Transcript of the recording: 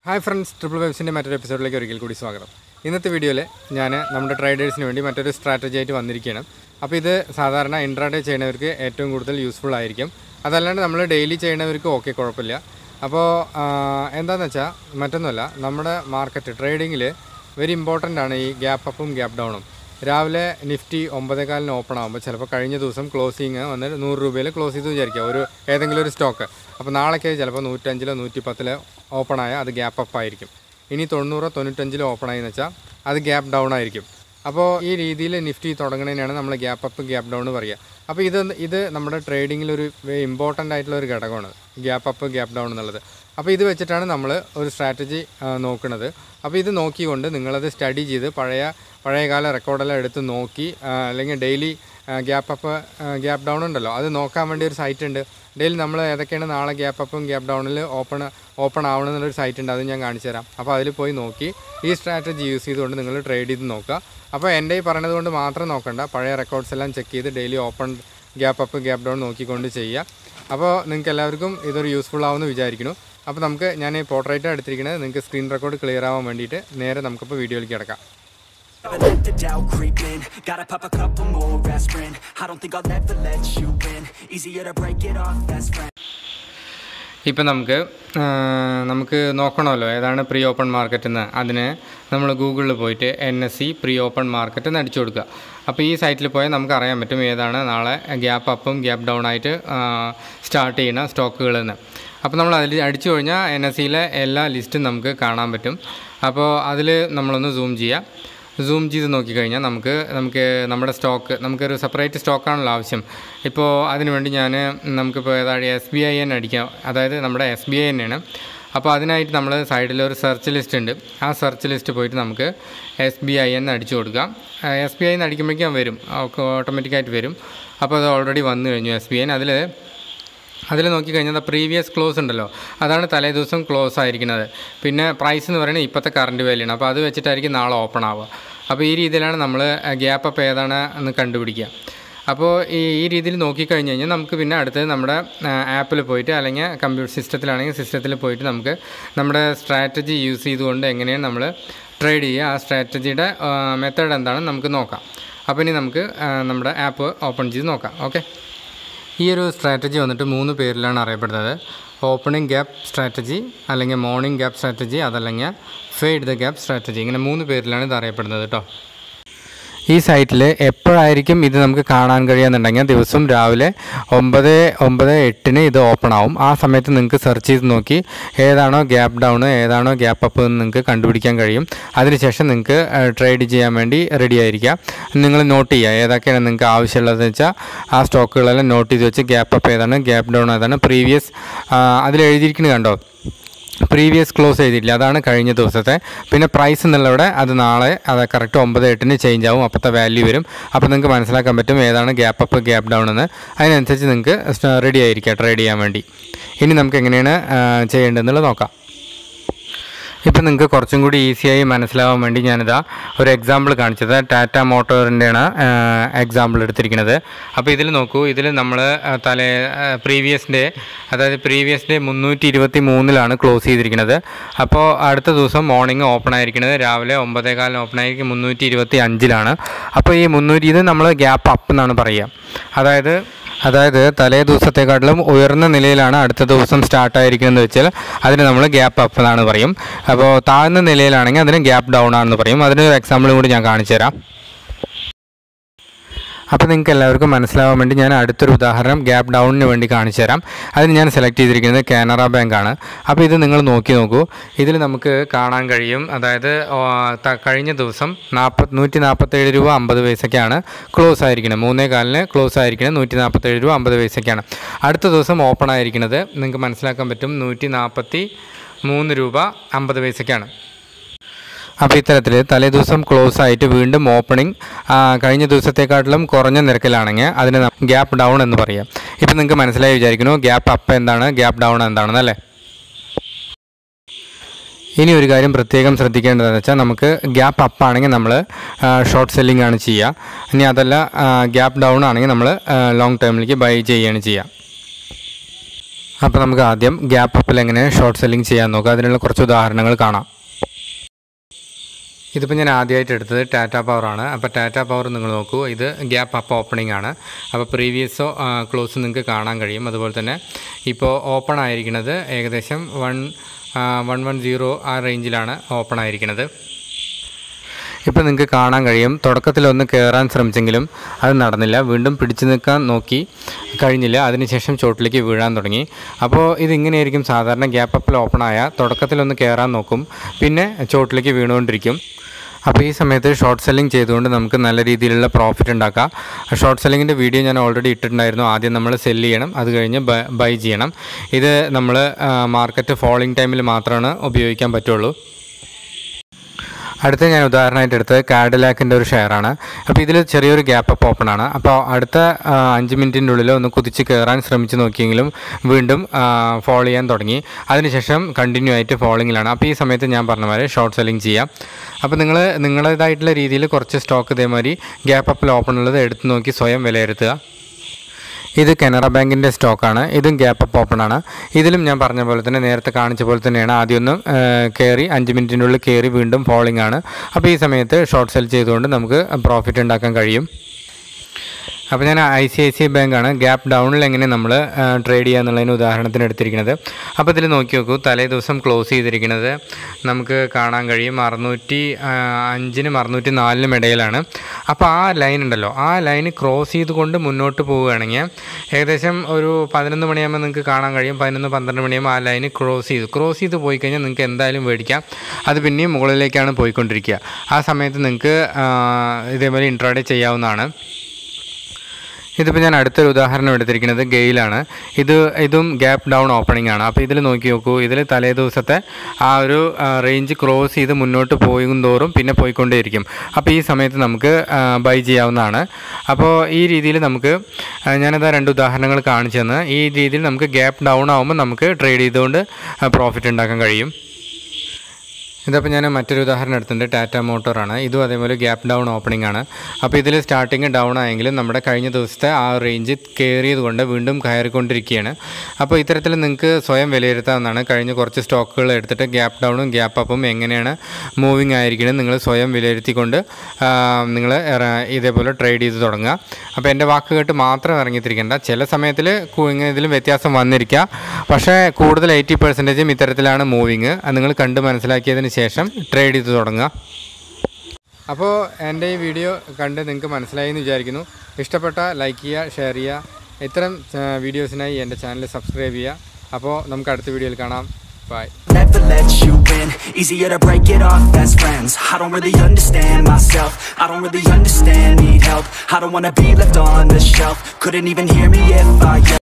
hi friends triple വെബ്സിൻ്റെ മറ്റൊരു എപ്പിസോഡിലേക്ക് ഒരിക്കൽ കൂടി സ്വാഗതം ഇന്നത്തെ വീഡിയോയിൽ ഞാൻ നമ്മുടെ ട്രേഡേഴ്സിന് വേണ്ടി മറ്റൊരു സ്ട്രാറ്റജി ആയിട്ട് വന്നിരിക്കുകയാണ് അപ്പോൾ ഇത് സാധാരണ ഇൻട്രാഡേ ചെയ്യുന്നവർക്ക് ഏറ്റവും കൂടുതൽ യൂസ്ഫുൾ ആയിരിക്കും അതല്ലാണ്ട് നമ്മൾ ഡെയിലി ചെയ്യുന്നവർക്ക് ഓക്കെ കുഴപ്പമില്ല അപ്പോൾ എന്താണെന്ന് വെച്ചാൽ മറ്റൊന്നുമല്ല നമ്മുടെ മാർക്കറ്റ് ട്രേഡിങ്ങിൽ വെരി ഇമ്പോർട്ടൻ്റ് ആണ് ഈ ഗ്യാപ്പ് അപ്പും ഗ്യാപ്പ് ഡൗണും രാവിലെ നിഫ്റ്റി ഒമ്പതേകാലിന് ഓപ്പൺ ആകുമ്പോൾ ചിലപ്പോൾ കഴിഞ്ഞ ദിവസം ക്ലോസിങ് വന്ന് നൂറ് രൂപയിൽ ക്ലോസ് ചെയ്ത് വിചാരിക്കുക ഒരു ഏതെങ്കിലും ഒരു സ്റ്റോക്ക് അപ്പോൾ നാളേക്ക് ചിലപ്പോൾ നൂറ്റഞ്ചിലോ നൂറ്റി പത്തിലോ ഓപ്പൺ ആയാൽ അത് ഗ്യാപ്പ് അപ്പ് ആയിരിക്കും ഇനി തൊണ്ണൂറോ തൊണ്ണൂറ്റഞ്ചിലോ ഓപ്പൺ ആയെന്ന് വെച്ചാൽ അത് ഗ്യാപ്പ് ഡൗൺ ആയിരിക്കും അപ്പോൾ ഈ രീതിയിൽ നിഫ്റ്റി തുടങ്ങുന്നതിനാണ് നമ്മൾ ഗ്യാപ്പ് അപ്പ് ഗ്യാപ്പ് ഡൗൺ പറയുക അപ്പോൾ ഇത് ഇത് നമ്മുടെ ട്രേഡിങ്ങിൽ ഒരു ഇമ്പോർട്ടൻ്റ് ആയിട്ടുള്ള ഒരു ഘടകമാണ് ഗ്യാപ്പ് അപ്പ് ഗ്യാപ്പ് ഡൗൺ എന്നുള്ളത് അപ്പോൾ ഇത് വെച്ചിട്ടാണ് നമ്മൾ ഒരു സ്ട്രാറ്റജി നോക്കുന്നത് അപ്പോൾ ഇത് നോക്കിക്കൊണ്ട് നിങ്ങളത് സ്റ്റഡി ചെയ്ത് പഴയ പഴയകാല റെക്കോർഡെല്ലാം എടുത്ത് നോക്കി ആ, അല്ലെങ്കിൽ daily gap up gap down ഉണ്ടല്ലോ അത് നോക്കാൻ വേണ്ടി ഒരു സൈറ്റ് ഉണ്ട് ഡെയിലി നമ്മൾ ഏതൊക്കെയാണ് നാളെ ഗ്യാപ്പ് അപ്പും ഗ്യാപ്പ് ഡൗണിൽ ഓപ്പൺ ഓപ്പൺ ആവണം എന്നുള്ളൊരു സൈറ്റ് ഉണ്ട് അത് ഞാൻ കാണിച്ചു തരാം അപ്പോൾ അതിൽ പോയി നോക്കി ഈ സ്ട്രാറ്റജി യൂസ് ചെയ്തുകൊണ്ട് നിങ്ങൾ ട്രേഡ് ചെയ്ത് നോക്കുക അപ്പോൾ എൻ്റെ ഈ പറഞ്ഞത് കൊണ്ട് മാത്രം നോക്കണ്ട പഴയ റെക്കോർഡ്സ് എല്ലാം ചെക്ക് ചെയ്ത് daily open gap up gap down നോക്കിക്കൊണ്ട് ചെയ്യുക അപ്പോൾ നിങ്ങൾക്ക് എല്ലാവർക്കും ഇതൊരു യൂസ്ഫുൾ ആവുമെന്ന് വിചാരിക്കുന്നു അപ്പോൾ നമുക്ക് ഞാൻ ഈ പോർട്രേറ്റ് എടുത്തിരിക്കുന്നത് നിങ്ങൾക്ക് സ്ക്രീൻ റെക്കോർഡ് ക്ലിയർ ആവാൻ വേണ്ടിയിട്ട് നേരെ നമുക്കിപ്പോൾ വീഡിയോയിലേക്ക് കിടക്കാം Never let the doubt creep in Gotta pop a couple more aspirin I don't think I'll ever let you in Easier to break it off best friend ഇപ്പം നമുക്ക് ആ, നമുക്ക് നോക്കണമല്ലോ ഏതാണ് പ്രീ ഓപ്പൺ മാർക്കറ്റ് എന്ന് അതിന് നമ്മൾ ഗൂഗിളിൽ പോയിട്ട് N S C pre open market എന്ന് അടിച്ചു കൊടുക്കുക അപ്പോൾ ഈ സൈറ്റിൽ പോയാൽ നമുക്ക് അറിയാൻ പറ്റും ഏതാണ് നാളെ ഗ്യാപ്പ് അപ്പും ഗ്യാപ്പ് ഡൗൺ ആയിട്ട് സ്റ്റാർട്ട് ചെയ്യുന്ന സ്റ്റോക്കുകൾ എന്ന് അപ്പോൾ നമ്മൾ അതിൽ അടിച്ചു കഴിഞ്ഞാൽ എൻ എസ് സിയിലെ എല്ലാ ലിസ്റ്റും നമുക്ക് കാണാൻ പറ്റും അപ്പോൾ അതിൽ നമ്മളൊന്ന് സൂം ചെയ്യാം സൂം ചെയ്ത് നോക്കിക്കഴിഞ്ഞാൽ നമുക്ക് നമുക്ക് നമ്മുടെ സ്റ്റോക്ക് നമുക്കൊരു സെപ്പറേറ്റ് സ്റ്റോക്കാണല്ലോ ആവശ്യം ഇപ്പോൾ അതിനുവേണ്ടി ഞാൻ നമുക്കിപ്പോൾ ഏതാണ് എസ് ബി ഐ എൻ അടിക്കാം അതായത് നമ്മുടെ എസ് ബി ഐ തന്നെയാണ് അപ്പോൾ അതിനായിട്ട് നമ്മൾ സൈഡിൽ ഒരു സെർച്ച് ലിസ്റ്റ് ഉണ്ട് ആ സെർച്ച് ലിസ്റ്റ് പോയിട്ട് നമുക്ക് എസ് ബി ഐ എന്ന് അടിച്ചു കൊടുക്കാം എസ് ബി ഐ എന്ന് അടിക്കുമ്പോഴേക്കും വരും ഓട്ടോമാറ്റിക്കായിട്ട് വരും അപ്പോൾ അത് ഓൾറെഡി വന്നു കഴിഞ്ഞു എസ് ബി ഐ അതിൽ അതിൽ നോക്കിക്കഴിഞ്ഞാൽ പ്രീവിയസ് ക്ലോസ് ഉണ്ടല്ലോ അതാണ് തലേ ദിവസം ക്ലോസ് ആയിരിക്കുന്നത് പിന്നെ പ്രൈസ് എന്ന് പറയുന്നത് ഇപ്പോഴത്തെ കറണ്ട് വാല്യാണ് അപ്പോൾ അത് വെച്ചിട്ടായിരിക്കും നാളെ ഓപ്പൺ ആവുക അപ്പോൾ ഈ രീതിയിലാണ് നമ്മൾ ഗ്യാപ്പ് അപ്പ് ഏതാണ് എന്ന് കണ്ടുപിടിക്കുക അപ്പോൾ ഈ ഈ രീതിയിൽ നോക്കിക്കഴിഞ്ഞ് കഴിഞ്ഞാൽ നമുക്ക് പിന്നെ അടുത്തത് നമ്മുടെ ആപ്പിൽ പോയിട്ട് അല്ലെങ്കിൽ കമ്പ്യൂട്ടർ സിസ്റ്റത്തിലാണെങ്കിൽ സിസ്റ്റത്തിൽ പോയിട്ട് നമുക്ക് നമ്മുടെ സ്ട്രാറ്റജി യൂസ് ചെയ്തുകൊണ്ട് എങ്ങനെയാണ് നമ്മൾ ട്രേഡ് ചെയ്യുക ആ സ്ട്രാറ്റജിയുടെ മെത്തേഡ് എന്താണെന്ന് നമുക്ക് നോക്കാം അപ്പോൾ ഇനി നമുക്ക് ആ, നമ്മുടെ ആപ്പ് ഓപ്പൺ ചെയ്ത് നോക്കാം ഓക്കെ ഈ ഒരു സ്ട്രാറ്റജി വന്നിട്ട് മൂന്ന് പേരിലാണ് അറിയപ്പെടുന്നത് ഓപ്പണിംഗ് ഗ്യാപ്പ് സ്ട്രാറ്റജി അല്ലെങ്കിൽ മോർണിംഗ് ഗ്യാപ്പ് സ്ട്രാറ്റജി അതല്ലെങ്കിൽ ഫെയ്ഡ് ദ ഗ്യാപ്പ് സ്ട്രാറ്റജി ഇങ്ങനെ മൂന്ന് പേരിലാണ് ഇത് അറിയപ്പെടുന്നത് കേട്ടോ ഈ സൈറ്റിൽ എപ്പോഴായിരിക്കും ഇത് നമുക്ക് കാണാൻ കഴിയുമെന്നുണ്ടെങ്കിൽ ദിവസം രാവിലെ ഒമ്പത് ഒമ്പത് എട്ടിന് ഇത് ഓപ്പൺ ആവും ആ സമയത്ത് നിങ്ങൾക്ക് സെർച്ച് ചെയ്ത് നോക്കി ഏതാണോ ഗ്യാപ്പ് ഡൗൺ ഏതാണോ ഗ്യാപ്പ് അപ്പ് എന്ന് നിങ്ങൾക്ക് കണ്ടുപിടിക്കാൻ കഴിയും അതിനുശേഷം നിങ്ങൾക്ക് ട്രേഡ് ചെയ്യാൻ വേണ്ടി റെഡി ആയിരിക്കാം നിങ്ങൾ നോട്ട് ചെയ്യുക ഏതൊക്കെയാണ് നിങ്ങൾക്ക് ആവശ്യമുള്ളതെന്ന് വെച്ചാൽ ആ സ്റ്റോക്കുകളെല്ലാം നോട്ട് ചെയ്ത് വെച്ച് ഗ്യാപ്പ് അപ്പ് ഏതാണ് ഗ്യാപ്പ് ഡൗൺ ഏതാണ് പ്രീവിയസ് അതിൽ എഴുതിയിരിക്കുന്നത് കണ്ടോ പ്രീവിയസ് ക്ലോസ് ചെയ്തിട്ടില്ല അതാണ് കഴിഞ്ഞ ദിവസത്തെ പിന്നെ പ്രൈസ് എന്നുള്ളവിടെ അത് നാളെ അത് കറക്റ്റ് ഒമ്പത് എട്ടിന് ചേഞ്ച് ആവും അപ്പോഴത്തെ വാല്യൂ വരും അപ്പോൾ നിങ്ങൾക്ക് മനസ്സിലാക്കാൻ പറ്റും ഏതാണ് ഗ്യാപ്പ് അപ്പ് ഗ്യാപ്പ് ഡൗൺ എന്ന് അതിനനുസരിച്ച് നിങ്ങൾക്ക് റെഡി ആയിരിക്കുക ട്രേഡ് ചെയ്യാൻ വേണ്ടി ഇനി നമുക്ക് എങ്ങനെയാണ് ആ, ചെയ്യേണ്ടതെന്നുള്ളത് നോക്കാം ഇപ്പം നിങ്ങൾക്ക് കുറച്ചും കൂടി ഈസിയായി മനസ്സിലാവാൻ വേണ്ടി ഞാനിതാ ഒരു എക്സാമ്പിൾ കാണിച്ചത് ടാറ്റ മോട്ടോറിൻ്റെയാണ് എക്സാമ്പിൾ എടുത്തിരിക്കുന്നത് അപ്പോൾ ഇതിൽ നോക്കൂ ഇതിൽ നമ്മൾ തലേ പ്രീവിയസ് ഡേ അതായത് പ്രീവിയസ് ഡേ മുന്നൂറ്റി ഇരുപത്തി മൂന്നിലാണ് ക്ലോസ് ചെയ്തിരിക്കുന്നത് അപ്പോൾ അടുത്ത ദിവസം മോർണിംഗ് ഓപ്പൺ ആയിരിക്കുന്നത് രാവിലെ ഒമ്പതേകാലിന് ഓപ്പൺ ആയിരിക്കും മുന്നൂറ്റി ഇരുപത്തി അഞ്ചിലാണ് അപ്പോൾ ഈ മുന്നൂറ്റി ഇത് നമ്മൾ ഗ്യാപ്പ് അപ്പ് എന്നാണ് പറയുക അതായത് അതായത് തലേ ദിവസത്തെക്കാട്ടിലും ഉയർന്ന നിലയിലാണ് അടുത്ത ദിവസം സ്റ്റാർട്ട് ആയിരിക്കുന്നത് വെച്ചാൽ അതിന് നമ്മൾ ഗ്യാപ്പ് അപ്പ് എന്നാണ് പറയും അപ്പോൾ താഴ്ന്ന നിലയിലാണെങ്കിൽ അതിന് ഗ്യാപ്പ് ഡൗൺ ആണെന്ന് പറയും അതിനൊരു എക്സാമ്പിളും കൂടി ഞാൻ കാണിച്ചു തരാം അപ്പോൾ നിങ്ങൾക്ക് എല്ലാവർക്കും മനസ്സിലാവാൻ വേണ്ടി ഞാൻ അടുത്തൊരു ഉദാഹരണം ഗ്യാപ്പ് ഡൗണിന് വേണ്ടി കാണിച്ചു തരാം അതിന് ഞാൻ സെലക്ട് ചെയ്തിരിക്കുന്നത് കാനറ ബാങ്ക് ആണ് അപ്പോൾ ഇത് നിങ്ങൾ നോക്കി നോക്കൂ ഇതിൽ നമുക്ക് കാണാൻ കഴിയും അതായത് ഓ, ത- കഴിഞ്ഞ ദിവസം നാൽപ്പത് നൂറ്റി നാൽപ്പത്തേഴ് രൂപ അമ്പത് പൈസയ്ക്കാണ് ക്ലോസ് ആയിരിക്കുന്നത് മൂന്നേ കാലിന് ക്ലോസ് ആയിരിക്കുന്നത് നൂറ്റി നാൽപ്പത്തേഴ് രൂപ അമ്പത് പൈസയ്ക്കാണ് അടുത്ത ദിവസം ഓപ്പൺ ആയിരിക്കുന്നത് നിങ്ങൾക്ക് മനസ്സിലാക്കാൻ പറ്റും നൂറ്റി നാൽപ്പത്തി മൂന്ന് രൂപ അമ്പത് പൈസയ്ക്കാണ് അപ്പോൾ ഇത്തരത്തിൽ തലേദിവസം ക്ലോസ് ആയിട്ട് വീണ്ടും ഓപ്പണിംഗ് കഴിഞ്ഞ ദിവസത്തെക്കാട്ടിലും കുറഞ്ഞ നിരക്കിലാണെങ്കിൽ അതിന് ഗ്യാപ്പ് ഡൗൺ എന്ന് പറയാം ഇപ്പം നിങ്ങൾക്ക് മനസ്സിലായി വിചാരിക്കുന്നു ഗ്യാപ്പ് അപ്പ് എന്താണ് ഗ്യാപ്പ് ഡൗൺ എന്താണെന്നല്ലേ ഇനി ഒരു കാര്യം പ്രത്യേകം ശ്രദ്ധിക്കേണ്ടതെന്ന് വെച്ചാൽ നമുക്ക് ഗ്യാപ്പ് അപ്പ് ആണെങ്കിൽ നമ്മൾ ഷോർട്ട് സെല്ലിംഗ് ആണ് ചെയ്യുക ഇനി അതല്ല ഗ്യാപ്പ് ഡൗൺ ആണെങ്കിൽ നമ്മൾ ലോങ് ടേമിലേക്ക് ബൈ ചെയ്യുകയാണ് ചെയ്യുക അപ്പോൾ നമുക്ക് ആദ്യം ഗ്യാപ്പ് അപ്പിൽ എങ്ങനെ ഷോർട്ട് സെല്ലിംഗ് ചെയ്യാൻ നോക്കാം അതിനുള്ള കുറച്ച് ഉദാഹരണങ്ങൾ കാണാം ഇതിപ്പോൾ ഞാൻ ആദ്യമായിട്ട് എടുത്തത് ടാറ്റ പവറാണ് അപ്പോൾ ടാറ്റ പവർ നിങ്ങൾ നോക്കൂ ഇത് ഗ്യാപ്പ് അപ്പ് ഓപ്പണിംഗ് ആണ് അപ്പോൾ പ്രീവിയസോ ക്ലോസ് നിങ്ങൾക്ക് കാണാൻ കഴിയും അതുപോലെ തന്നെ ഇപ്പോൾ ഓപ്പൺ ആയിരിക്കുന്നത് ഏകദേശം വൺ വൺ വൺ സീറോ ആ റേഞ്ചിലാണ് ഓപ്പൺ ആയിരിക്കുന്നത് ഇപ്പോൾ നിങ്ങൾക്ക് കാണാൻ കഴിയും തുടക്കത്തിലൊന്ന് കയറാൻ ശ്രമിച്ചെങ്കിലും അത് നടന്നില്ല വീണ്ടും പിടിച്ചു നിൽക്കാൻ നോക്കി കഴിഞ്ഞില്ല അതിനുശേഷം ചോട്ടിലേക്ക് വീഴാൻ തുടങ്ങി അപ്പോൾ ഇതിങ്ങനെയായിരിക്കും സാധാരണ ഗ്യാപ്പ് അപ്പിൽ ഓപ്പൺ ആയ തുടക്കത്തിലൊന്ന് കയറാൻ നോക്കും പിന്നെ ചോട്ടിലേക്ക് വീണുകൊണ്ടിരിക്കും അപ്പോൾ ഈ സമയത്ത് ഷോർട്ട് സെല്ലിംഗ് ചെയ്തുകൊണ്ട് നമുക്ക് നല്ല രീതിയിലുള്ള പ്രോഫിറ്റ് ഉണ്ടാക്കാം ഷോർട്ട് സെല്ലിങ്ങിൻ്റെ വീഡിയോ ഞാൻ ഓൾറെഡി ഇട്ടിട്ടുണ്ടായിരുന്നു ആദ്യം നമ്മൾ സെല്ല് ചെയ്യണം അത് കഴിഞ്ഞ് ബൈ ചെയ്യണം ഇത് നമ്മൾ മാർക്കറ്റ് ഫോളിംഗ് ടൈമിൽ മാത്രമാണ് ഉപയോഗിക്കാൻ പറ്റുള്ളൂ അടുത്ത ഞാൻ ഉദാഹരണമായിട്ട് എടുത്തത് കാഡിലാക്കിൻ്റെ ഒരു ഷെയറാണ് അപ്പോൾ ഇതിൽ ചെറിയൊരു ഗ്യാപ്പ് അപ്പ് ഓപ്പൺ ആണ് അപ്പോൾ അടുത്ത ആ, അഞ്ച് മിനിറ്റിൻ്റെ ഉള്ളിൽ ഒന്ന് കുതിച്ച് കയറാൻ ശ്രമിച്ച് നോക്കിയെങ്കിലും വീണ്ടും ഫോൾ ചെയ്യാൻ തുടങ്ങി അതിനുശേഷം കണ്ടിന്യൂ ആയിട്ട് ഫോളിങ്ങിലാണ് അപ്പോൾ ഈ സമയത്ത് ഞാൻ പറഞ്ഞ മാതിരി ഷോർട്ട് സെല്ലിംഗ് ചെയ്യാം അപ്പോൾ നിങ്ങൾ നിങ്ങളുടേതായിട്ടുള്ള രീതിയിൽ കുറച്ച് സ്റ്റോക്ക് ഇതേമാതിരി ഗ്യാപ്പ് അപ്പിൽ ഓപ്പൺ ഉള്ളത് എടുത്ത് നോക്കി സ്വയം വിലയിരുത്തുക ഇത് കനറ ബാങ്കിൻ്റെ സ്റ്റോക്കാണ് ഇതും ഗ്യാപ്പ് അപ്പ് ഓപ്പൺ ആണ് ഇതിലും ഞാൻ പറഞ്ഞ പോലെ തന്നെ നേരത്തെ കാണിച്ച പോലെ തന്നെയാണ് ആദ്യം ഒന്ന് കയറി അഞ്ച് മിനിറ്റിൻ്റെ ഉള്ളിൽ കയറി വീണ്ടും ഫോളിംഗ് ആണ് അപ്പോൾ ഈ സമയത്ത് ഷോർട്ട് സെൽ ചെയ്തുകൊണ്ട് നമുക്ക് പ്രോഫിറ്റ് ഉണ്ടാക്കാൻ കഴിയും അപ്പോൾ ഞാൻ I C I C I ബാങ്കാണ് ഗ്യാപ്പ് ഡൗണിൽ എങ്ങനെ നമ്മൾ ട്രേഡ് ചെയ്യുക എന്നുള്ളതിന് ഉദാഹരണത്തിന് എടുത്തിരിക്കുന്നത് അപ്പോൾ ഇതിൽ നോക്കി നോക്കൂ തലേ ദിവസം ക്ലോസ് ചെയ്തിരിക്കുന്നത് നമുക്ക് കാണാൻ കഴിയും അറുന്നൂറ്റി അഞ്ചിനും അറുന്നൂറ്റി നാലിനും ഇടയിലാണ് അപ്പോൾ ആ ലൈൻ ഉണ്ടല്ലോ ആ ലൈൻ ക്രോസ് ചെയ്തുകൊണ്ട് മുന്നോട്ട് പോവുകയാണെങ്കിൽ ഏകദേശം ഒരു പതിനൊന്ന് മണിയാകുമ്പോൾ നിങ്ങൾക്ക് കാണാൻ കഴിയും പതിനൊന്ന് പന്ത്രണ്ട് മണിയാകുമ്പോൾ ആ ലൈൻ ക്രോസ് ചെയ്തു ക്രോസ് ചെയ്ത് പോയി കഴിഞ്ഞാൽ നിങ്ങൾക്ക് എന്തായാലും മേടിക്കാം അത് പിന്നെയും മുകളിലേക്കാണ് പോയിക്കൊണ്ടിരിക്കുക ആ സമയത്ത് നിങ്ങൾക്ക് ആ, ഇതേപോലെ ഇൻട്രാഡേ ചെയ്യാവുന്നതാണ് ഇതിപ്പോൾ ഞാൻ അടുത്തൊരു ഉദാഹരണം എടുത്തിരിക്കുന്നത് ഗെയിലാണ് ഇത് ഇതും ഗ്യാപ്പ് ഡൗൺ ഓപ്പണിംഗ് ആണ് അപ്പോൾ ഇതിൽ നോക്കി നോക്കൂ ഇതിൽ തലേ ദിവസത്തെ ആ ഒരു റേഞ്ച് ക്രോസ് ചെയ്ത് മുന്നോട്ട് പോകും തോറും പിന്നെ പോയിക്കൊണ്ടേയിരിക്കും അപ്പോൾ ഈ സമയത്ത് നമുക്ക് ബൈ ചെയ്യാവുന്നതാണ് അപ്പോൾ ഈ രീതിയിൽ നമുക്ക് ആ, ഞാനതാ രണ്ട് ഉദാഹരണങ്ങൾ കാണിച്ചു തന്ന് ഈ രീതിയിൽ നമുക്ക് ഗ്യാപ്പ് ഡൗൺ ആകുമ്പോൾ നമുക്ക് ട്രേഡ് ചെയ്തുകൊണ്ട് പ്രോഫിറ്റ് ഉണ്ടാക്കാൻ കഴിയും ഇതപ്പോൾ ഞാൻ മറ്റൊരു ഉദാഹരണം എടുത്തിട്ടുണ്ട് ടാറ്റ മോട്ടോറാണ് ഇതും അതേപോലെ ഗ്യാപ്പ് ഡൗൺ ഓപ്പണിംഗ് ആണ് അപ്പോൾ ഇതിൽ സ്റ്റാർട്ടിങ് ഡൗൺ ആയെങ്കിലും നമ്മുടെ കഴിഞ്ഞ ദിവസത്തെ ആ റേഞ്ച് കയറിയത് കൊണ്ട് വീണ്ടും കയറിക്കൊണ്ടിരിക്കുകയാണ് അപ്പോൾ ഇത്തരത്തിൽ നിങ്ങൾക്ക് സ്വയം വിലയിരുത്താവുന്നതാണ് കഴിഞ്ഞ കുറച്ച് സ്റ്റോക്കുകൾ എടുത്തിട്ട് ഗ്യാപ്പ് ഡൗണും ഗ്യാപ്പ് അപ്പും എങ്ങനെയാണ് മൂവിങ് ആയിരിക്കണം നിങ്ങൾ സ്വയം വിലയിരുത്തിക്കൊണ്ട് നിങ്ങൾ ഇതേപോലെ ട്രേഡ് ചെയ്ത് തുടങ്ങുക അപ്പോൾ എൻ്റെ വാക്ക് കേട്ട് മാത്രം ഇറങ്ങിത്തിരിക്കേണ്ട ചില സമയത്തിൽ ഇങ്ങനെ ഇതിലും വ്യത്യാസം വന്നിരിക്കുക പക്ഷേ കൂടുതൽ എയ്റ്റി പെർസെൻറ്റേജും ഇത്തരത്തിലാണ് മൂവിങ് അത് നിങ്ങൾ കണ്ട് മനസ്സിലാക്കിയതിന് ശേഷം ട്രേഡ് ചെയ്ത് തുടങ്ങുക അപ്പോൾ എൻ്റെ ഈ വീഡിയോ കണ്ട് നിങ്ങൾക്ക് മനസ്സിലായി എന്ന് വിചാരിക്കുന്നു ഇഷ്ടപ്പെട്ട ലൈക്ക് ചെയ്യുക ഷെയർ ചെയ്യുക ഇത്തരം വീഡിയോസിനായി എൻ്റെ ചാനൽ സബ്സ്ക്രൈബ് ചെയ്യുക അപ്പോൾ നമുക്ക് അടുത്ത വീഡിയോയിൽ കാണാം bye Never let you in Easier to break it off best friends I don't really understand myself I don't really understand, need help I don't wanna be left on the shelf Couldn't even hear me if I yelled